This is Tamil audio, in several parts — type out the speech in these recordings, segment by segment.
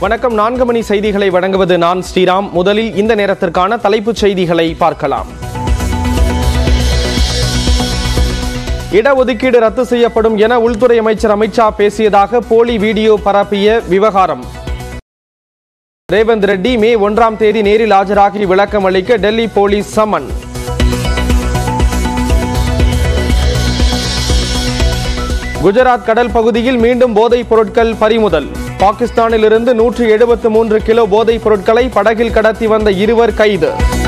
வணக்கம் நான்கு மணி செய்திகளை வழங்குவது நான் ஸ்ரீராம் முதலில் இந்த நேரத்திற்கான தலைப்புச் செய்திகளை பார்க்கலாம் இடஒதுக்கீடு ரத்து செய்யப்படும் என உள்துறை அமைச்சர் அமித்ஷா பேசியதாக போலி வீடியோ பரப்பிய விவகாரம் ரேவந்த் ரெட்டி மே ஒன்றாம் தேதி நேரில் ஆஜராகி விளக்கம் அளிக்க டெல்லி போலீஸ் சமன் குஜராத் கடல் பகுதியில் மீண்டும் போதைப் பொருட்கள் பறிமுதல் பாகிஸ்தானில் இருந்து நூற்று எழுபத்து மூன்று கிலோ போதைப் பொருட்களை படகில் கடத்தி வந்த இருவர் கைது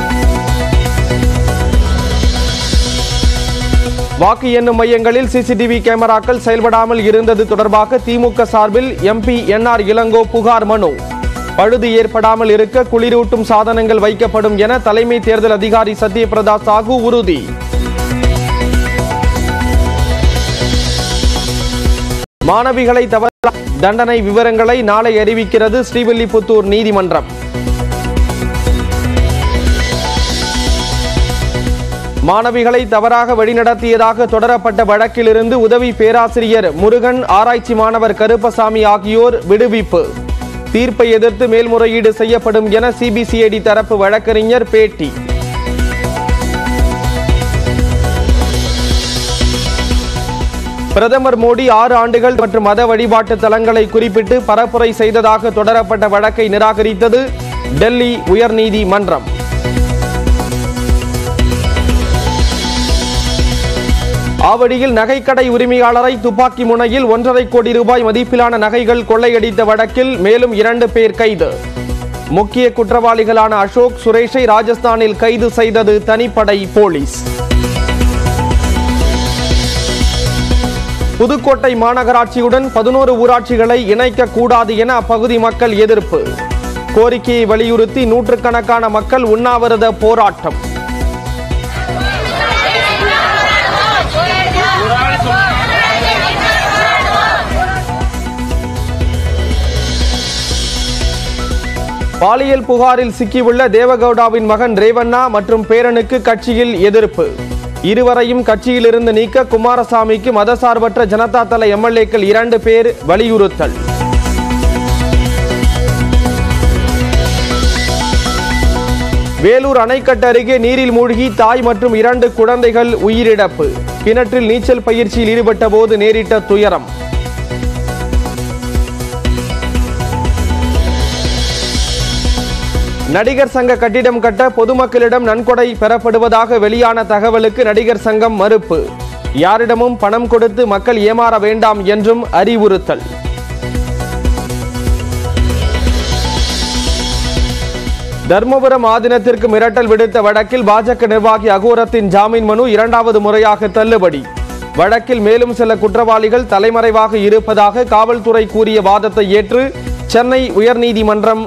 வாக்கு எண்ணும் மையங்களில் சிசிடிவி கேமராக்கள் செயல்படாமல் இருந்தது தொடர்பாக திமுக சார்பில் எம்பி என்ஆர் இளங்கோ புகார் மனு பழுது ஏற்படாமல் இருக்க குளிரூட்டும் சாதனங்கள் வைக்கப்படும் என தலைமை தேர்தல் அதிகாரி சத்யபிரதா சாகு உறுதி மாணவிகளை தவற தண்டனை விவரங்களை நாளை அறிவிக்கிறது ஸ்ரீவில்லிபுத்தூர் நீதிமன்றம் மாணவிகளை தவறாக வழிநடத்தியதாக தொடரப்பட்ட வழக்கிலிருந்து உதவி பேராசிரியர் முருகன் ஆராய்ச்சி மாணவர் கருப்பசாமி ஆகியோர் விடுவிப்பு தீர்ப்பை எதிர்த்து மேல்முறையீடு செய்யப்படும் என சிபிசிஐடி தரப்பு வழக்கறிஞர் பேட்டி பிரதமர் மோடி ஆறு ஆண்டுகள் மற்றும் மத வழிபாட்டு தலங்களை குறிப்பிட்டு பரப்புரை செய்ததாக தொடரப்பட்ட வழக்கை நிராகரித்தது டெல்லி உயர்நீதிமன்றம் ஆவடியில் நகைக்கடை உரிமையாளரை துப்பாக்கி முனையில் ஒன்றரை கோடி ரூபாய் மதிப்பிலான நகைகள் கொள்ளையடித்த வழக்கில் மேலும் இரண்டு பேர் கைது முக்கிய குற்றவாளிகளான அசோக் சுரேஷை ராஜஸ்தானில் கைது செய்தது தனிப்படை போலீஸ் புதுக்கோட்டை மாநகராட்சியுடன் பதினோரு ஊராட்சிகளை இணைக்க கூடாது என அப்பகுதி மக்கள் எதிர்ப்பு கோரிக்கையை வலியுறுத்தி நூற்றுக்கணக்கான மக்கள் உண்ணாவிரத போராட்டம் பாலியல் புகாரில் சிக்கியுள்ள தேவகவுடாவின் மகன் ரேவண்ணா மற்றும் பேரனுக்கு கட்சியில் எதிர்ப்பு இருவரையும் கட்சியிலிருந்து நீக்க குமாரசாமிக்கு மதசார்பற்ற ஜனதா தள எம்எல்ஏக்கள் இரண்டு பேர் வலியுறுத்தல் வேலூர் அணைக்கட்டு அருகே நீரில் மூழ்கி தாய் மற்றும் இரண்டு குழந்தைகள் உயிரிழப்பு கிணற்றில் நீச்சல் பயிற்சியில் ஈடுபட்ட போது நேரிட்ட துயரம் நடிகர் சங்க கட்டிடம் கட்ட பொதுமக்களிடம் நன்கொடை பெறப்படுவதாக வெளியான தகவலுக்கு நடிகர் சங்கம் மறுப்பு யாரிடமும் பணம் கொடுத்து மக்கள் ஏமாற வேண்டாம் என்றும் அறிவுறுத்தல் தர்மபுரம் ஆதீனத்திற்கு மிரட்டல் விடுத்த வழக்கில் பாஜக நிர்வாகி அகோரத்தின் ஜாமீன் மனு இரண்டாவது முறையாக தள்ளுபடி வழக்கில் மேலும் சில குற்றவாளிகள் தலைமறைவாக இருப்பதாக காவல்துறை கூறிய வாதத்தை ஏற்று சென்னை உயர்நீதிமன்றம்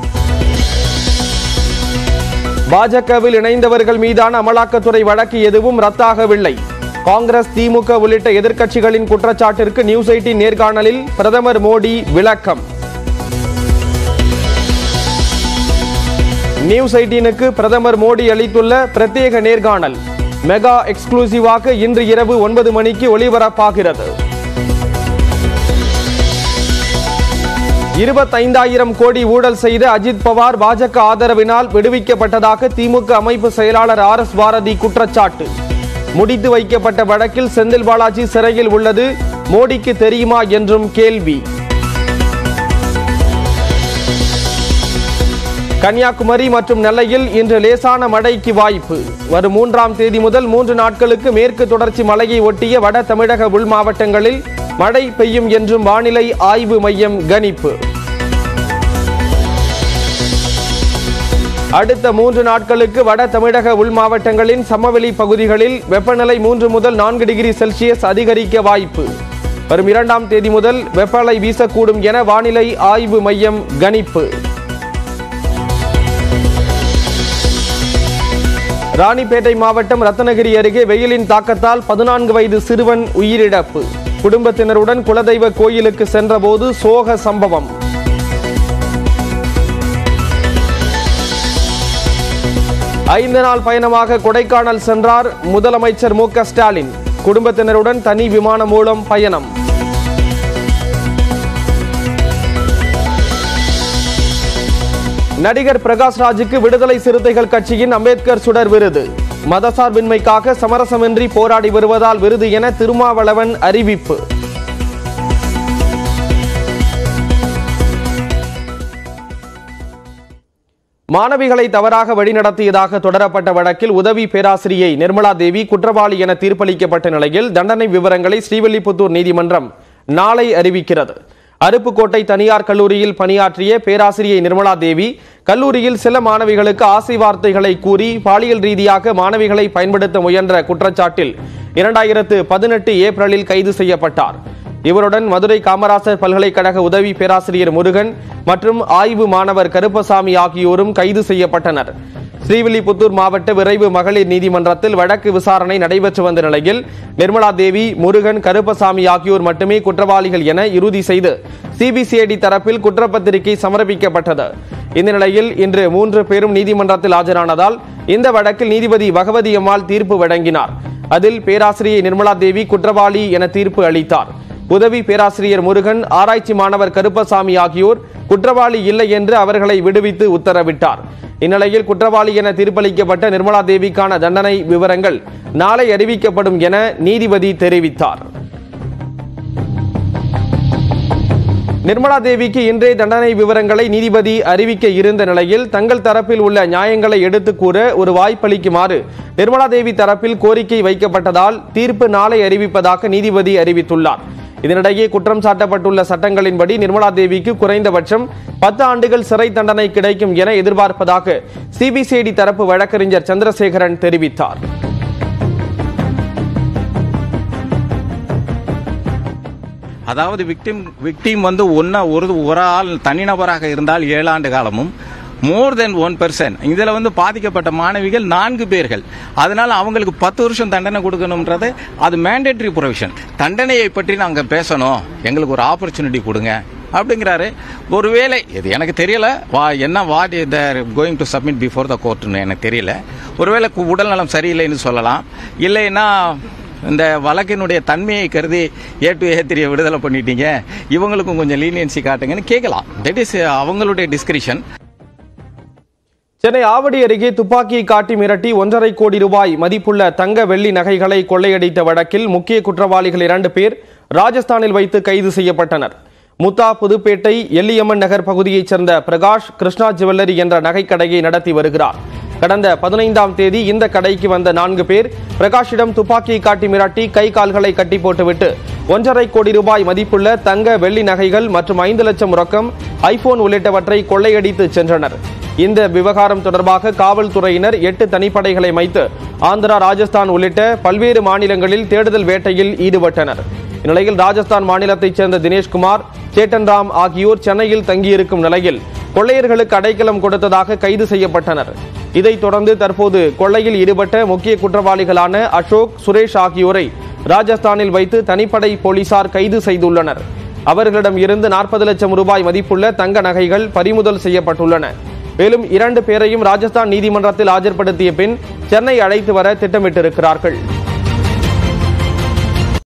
பாஜகவில் இணைந்தவர்கள் மீதான அமலாக்கத்துறை வழக்கு எதுவும் ரத்தாகவில்லை காங்கிரஸ் திமுக உள்ளிட்ட எதிர்க்கட்சிகளின் குற்றச்சாட்டிற்கு நியூஸ் எயிட்டின் நேர்காணலில் பிரதமர் மோடி விளக்கம் நியூஸ் எயிட்டீனுக்கு பிரதமர் மோடி அளித்துள்ள பிரத்யேக நேர்காணல் மெகா எக்ஸ்க்ளூசிவாக இன்று இரவு ஒன்பது மணிக்கு ஒளிபரப்பாகிறது இருபத்தைந்தாயிரம் கோடி ஊழல் செய்த அஜித் பவார் பாஜக ஆதரவினால் விடுவிக்கப்பட்டதாக திமுக அமைப்பு செயலாளர் ஆர் எஸ் பாரதி குற்றச்சாட்டு முடித்து வைக்கப்பட்ட வழக்கில் செந்தில் பாலாஜி சிறையில் உள்ளது மோடிக்கு தெரியுமா என்றும் கேள்வி கன்னியாகுமரி மற்றும் நெல்லையில் இன்று லேசான மழைக்கு வாய்ப்பு வரும் மூன்றாம் தேதி முதல் மூன்று நாட்களுக்கு மேற்கு தொடர்ச்சி மலையை ஒட்டிய வட தமிழக உள் மாவட்டங்களில் மழை பெய்யும் என்றும் வானிலை ஆய்வு மையம் கணிப்பு அடுத்த மூன்று நாட்களுக்கு வட தமிழக உள் மாவட்டங்களின் சமவெளி பகுதிகளில் வெப்பநிலை மூன்று முதல் நான்கு டிகிரி செல்சியஸ் அதிகரிக்க வாய்ப்பு வரும் இரண்டாம் தேதி முதல் வெப்பநிலை வீசக்கூடும் என வானிலை ஆய்வு மையம் கணிப்பு ராணிப்பேட்டை மாவட்டம் ரத்னகிரி அருகே வெயிலின் தாக்கத்தால் பதினான்கு வயது சிறுவன் உயிரிழப்பு குடும்பத்தினருடன் குலதெய்வ கோயிலுக்கு சென்றபோது சோக சம்பவம் ஐந்து நாள் பயணமாக கொடைக்கானல் சென்றார் முதலமைச்சர் மு க ஸ்டாலின் குடும்பத்தினருடன் தனி விமானம் மூலம் பயணம் நடிகர் பிரகாஷ் ராஜுக்கு விடுதலை சிறுத்தைகள் கட்சியின் அம்பேத்கர் சுடர் விருது மதசார்பின்மைக்காக சமரசமின்றி போராடி வருவதால் விருது என திருமாவளவன் அறிவிப்பு மாணவிகளை தவறாக வழிநடத்தியதாக தொடரப்பட்ட வழக்கில் உதவி பேராசிரியை நிர்மலா தேவி குற்றவாளி என தீர்ப்பளிக்கப்பட்ட நிலையில் தண்டனை விவரங்களை ஸ்ரீவில்லிபுத்தூர் நீதிமன்றம் நாளை அறிவிக்கிறது அருப்புக்கோட்டை தனியார் கல்லூரியில் பணியாற்றிய பேராசிரியை நிர்மலா தேவி கல்லூரியில் சில மாணவிகளுக்கு ஆசை வார்த்தைகளை கூறி பாலியல் ரீதியாக மாணவிகளை பயன்படுத்த முயன்ற குற்றச்சாட்டில் இரண்டாயிரத்து பதினெட்டு ஏப்ரலில் கைது செய்யப்பட்டார் இவருடன் மதுரை காமராசர் பல்கலைக்கழக உதவி பேராசிரியர் முருகன் மற்றும் ஆய்வு மாணவர் கருப்பசாமி ஆகியோரும் கைது செய்யப்பட்டனர் ஸ்ரீவில்லிபுத்தூர் மாவட்ட விரைவு மகளிர் நீதிமன்றத்தில் வழக்கு விசாரணை நடைபெற்று வந்த நிலையில் நிர்மலா தேவி முருகன் கருப்பசாமி ஆகியோர் மட்டுமே குற்றவாளிகள் என இறுதி செய்து சிபிசிஐடி தரப்பில் குற்றப்பத்திரிகை சமர்ப்பிக்கப்பட்டது இந்த நிலையில் இன்று மூன்று பேரும் நீதிமன்றத்தில் ஆஜரானதால் இந்த வழக்கில் நீதிபதி பகவதி அம்மாள் தீர்ப்பு வழங்கினார் அதில் பேராசிரியை நிர்மலா தேவி குற்றவாளி என தீர்ப்பு அளித்தார் உதவி பேராசிரியர் முருகன் ஆராய்ச்சி மாணவர் கருப்பசாமி ஆகியோர் குற்றவாளி இல்லை என்று அவர்களை விடுவித்து உத்தரவிட்டார் இந்நிலையில் குற்றவாளி என தீர்ப்பளிக்கப்பட்ட நிர்மலா தேவிக்கான தண்டனை விவரங்கள் நாளை அறிவிக்கப்படும் என நீதிபதி தெரிவித்தார் நிர்மலா தேவிக்கு இன்றே தண்டனை விவரங்களை நீதிபதி அறிவிக்க இருந்த நிலையில் தங்கள் தரப்பில் உள்ள நியாயங்களை எடுத்துக் கூற ஒரு வாய்ப்பளிக்குமாறு நிர்மலா தேவி தரப்பில் கோரிக்கை வைக்கப்பட்டதால் தீர்ப்பு நாளை அறிவிப்பதாக நீதிபதி அறிவித்துள்ளார் இதனிடையே குற்றம் சாட்டப்பட்டுள்ள சட்டங்களின்படி நிர்மலா தேவிக்கு குறைந்தபட்சம் பத்து ஆண்டுகள் சிறை தண்டனை கிடைக்கும் என எதிர்பார்ப்பதாக சிபிசிஐடி தரப்பு வழக்கறிஞர் சந்திரசேகரன் தெரிவித்தார் அதாவது விக்டிம் விக்டிம் வந்து ஒன்னா ஒரு ஒரு ஆள் தனிநபராக இருந்தால் ஏழாண்டு காலமும் மோர் தென் ஒன் பெர்சன் இதில் வந்து பாதிக்கப்பட்ட மாணவிகள் நான்கு பேர்கள் அதனால அவங்களுக்கு பத்து வருஷம் தண்டனை கொடுக்கணுன்றது அது மேண்டேட்டரி ப்ரொவிஷன் தண்டனையை பற்றி நாங்கள் பேசணும் எங்களுக்கு ஒரு ஆப்பர்ச்சுனிட்டி கொடுங்க அப்படிங்கிறாரு ஒருவேளை இது எனக்கு தெரியல வா என்ன what they're going to submit before the கோர்ட்னு எனக்கு தெரியல ஒருவேளை கு- உடல்நலம் சரியில்லைன்னு சொல்லலாம் இல்லைன்னா இந்த வழக்கினுடைய தன்மையை கருதி ஏ டு ஏ த்ரீயை விடுதலை பண்ணிட்டீங்க இவங்களுக்கும் கொஞ்சம் லீனியன்சி காட்டுங்கன்னு கேட்கலாம் தட் இஸ் அவங்களுடைய டிஸ்கிரிஷன் சென்னை ஆவடி அருகே துப்பாக்கியை காட்டி மிரட்டி ஒன்றரை கோடி ரூபாய் மதிப்புள்ள தங்க வெள்ளி நகைகளை கொள்ளையடித்த வழக்கில் முக்கிய குற்றவாளிகள் இரண்டு பேர் ராஜஸ்தானில் வைத்து கைது செய்யப்பட்டனர் முத்தா புதுப்பேட்டை எல்லியம்மன் நகர் பகுதியைச் சேர்ந்த பிரகாஷ் கிருஷ்ணா ஜுவல்லரி என்ற நகைக்கடையை நடத்தி வருகிறார் கடந்த பதினைந்தாம் தேதி இந்த கடைக்கு வந்த நான்கு பேர் பிரகாஷிடம் துப்பாக்கியை காட்டி மிரட்டி கை கால்களை கட்டி போட்டுவிட்டு ஒன்றரை கோடி ரூபாய் மதிப்புள்ள தங்க வெள்ளி நகைகள் மற்றும் ஐந்து லட்சம் ரொக்கம் ஐபோன் உள்ளிட்டவற்றை கொள்ளையடித்து சென்றனர் இந்த விவகாரம் தொடர்பாக காவல்துறையினர் எட்டு தனிப்படைகளை அமைத்து ஆந்திரா ராஜஸ்தான் உள்ளிட்ட பல்வேறு மாநிலங்களில் தேடுதல் வேட்டையில் ஈடுபட்டனர் இந்நிலையில் ராஜஸ்தான் மாநிலத்தைச் சேர்ந்த தினேஷ்குமார் சேட்டன் ராம் ஆகியோர் சென்னையில் தங்கியிருக்கும் நிலையில் கொள்ளையர்களுக்கு அடைக்கலம் கொடுத்ததாக கைது செய்யப்பட்டனர் இதைத் தொடர்ந்து தற்போது கொள்ளையில் ஈடுபட்ட முக்கிய குற்றவாளிகளான அசோக் சுரேஷ் ஆகியோரை ராஜஸ்தானில் வைத்து தனிப்படை போலீசார் கைது செய்துள்ளனர் அவர்களிடம் இருந்து நாற்பது லட்சம் ரூபாய் மதிப்புள்ள தங்க நகைகள் பறிமுதல் செய்யப்பட்டுள்ளன மேலும் இரண்டு பேரையும் ராஜஸ்தான் நீதிமன்றத்தில் ஆஜர்படுத்திய பின் சென்னை அழைத்து வர திட்டமிட்டிருக்கிறார்கள்